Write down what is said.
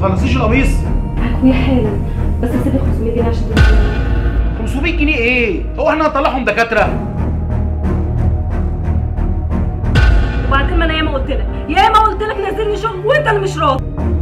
تخلصيش القميص اخويا حالا بس هسيبك 500 جنيه عشان تدخلي 500 جنيه ايه هو احنا هنطلعهم دكاتره وبعدين ما انا ياما قلت لك ياما قلت لك نزلني شغل وانت اللي مش راضي